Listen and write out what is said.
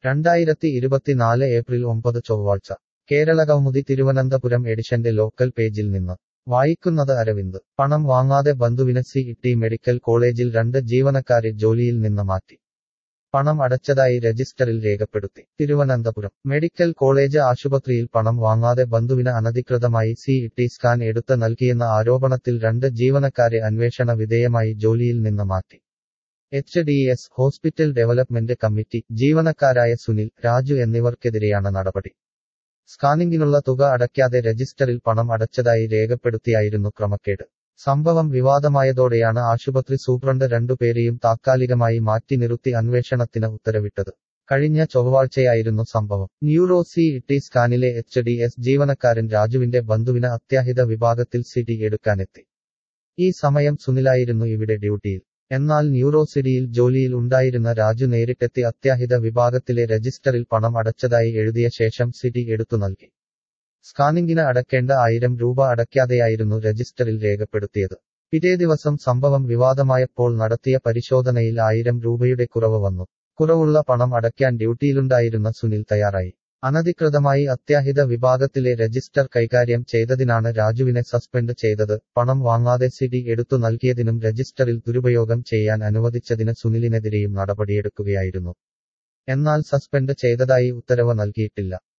രണ്ടായിരത്തി ഇരുപത്തിനാല് ഏപ്രിൽ ഒമ്പത് ചൊവ്വാഴ്ച കേരള കൗമുദി തിരുവനന്തപുരം എഡിഷന്റെ ലോക്കൽ പേജിൽ നിന്ന് വായിക്കുന്നത് അരവിന്ദ് പണം വാങ്ങാതെ ബന്ധുവിന് സി ടി മെഡിക്കൽ കോളേജിൽ രണ്ട് ജീവനക്കാരെ ജോലിയിൽ നിന്ന് മാറ്റി പണം അടച്ചതായി രജിസ്റ്ററിൽ രേഖപ്പെടുത്തി തിരുവനന്തപുരം മെഡിക്കൽ കോളേജ് ആശുപത്രിയിൽ പണം വാങ്ങാതെ ബന്ധുവിന് അനധികൃതമായി സി ടി സ്കാൻ എടുത്ത് നൽകിയെന്ന ആരോപണത്തിൽ രണ്ട് ജീവനക്കാരെ അന്വേഷണ വിധേയമായി ജോലിയിൽ നിന്ന് മാറ്റി H D S hospital development committee ജീവനക്കാരായ സുനിൽ രാജു എന്നിവർക്കെതിരെയാണ് നടപടി സ്കാനിംഗിനുള്ള തുക അടയ്ക്കാതെ രജിസ്റ്ററിൽ പണം അടച്ചതായി രേഖപ്പെടുത്തിയായിരുന്നു ക്രമക്കേട് സംഭവം വിവാദമായതോടെയാണ് ആശുപത്രി സൂപ്രണ്ട് രണ്ടുപേരെയും താത്കാലികമായി മാറ്റി നിർത്തി അന്വേഷണത്തിന് ഉത്തരവിട്ടത് കഴിഞ്ഞ ചൊവ്വാഴ്ചയായിരുന്നു സംഭവം ന്യൂറോ സി ടി സ്കാനിലെ എച്ച് ഡി എസ് ജീവനക്കാരൻ രാജുവിന്റെ ബന്ധുവിന് അത്യാഹിത വിഭാഗത്തിൽ സിടി എടുക്കാനെത്തി ഈ സമയം സുനിലായിരുന്നു ഇവിടെ ഡ്യൂട്ടിയിൽ എന്നാൽ ന്യൂറോസിഡിയിൽ ജോലിയിൽ ഉണ്ടായിരുന്ന രാജു നേരിട്ടെത്തി അത്യാഹിത വിഭാഗത്തിലെ രജിസ്റ്ററിൽ പണം അടച്ചതായി എഴുതിയ ശേഷം സിഡി എടുത്തു നൽകി സ്കാനിംഗിന് അടക്കേണ്ട ആയിരം രൂപ അടയ്ക്കാതെയായിരുന്നു രജിസ്റ്ററിൽ രേഖപ്പെടുത്തിയത് പിറ്റേ ദിവസം സംഭവം വിവാദമായപ്പോൾ നടത്തിയ പരിശോധനയിൽ ആയിരം രൂപയുടെ കുറവ് വന്നു കുറവുള്ള പണം അടയ്ക്കാൻ ഡ്യൂട്ടിയിലുണ്ടായിരുന്ന സുനിൽ തയ്യാറായി അനധികൃതമായി അത്യാഹിത വിഭാഗത്തിലെ രജിസ്റ്റർ കൈകാര്യം ചെയ്തതിനാണ് രാജുവിനെ സസ്പെൻഡ് ചെയ്തത് പണം വാങ്ങാതെ സിഡി എടുത്തു നൽകിയതിനും രജിസ്റ്ററിൽ ദുരുപയോഗം ചെയ്യാൻ അനുവദിച്ചതിന് സുനിലിനെതിരെയും നടപടിയെടുക്കുകയായിരുന്നു എന്നാൽ സസ്പെൻഡ് ചെയ്തതായി ഉത്തരവ് നൽകിയിട്ടില്ല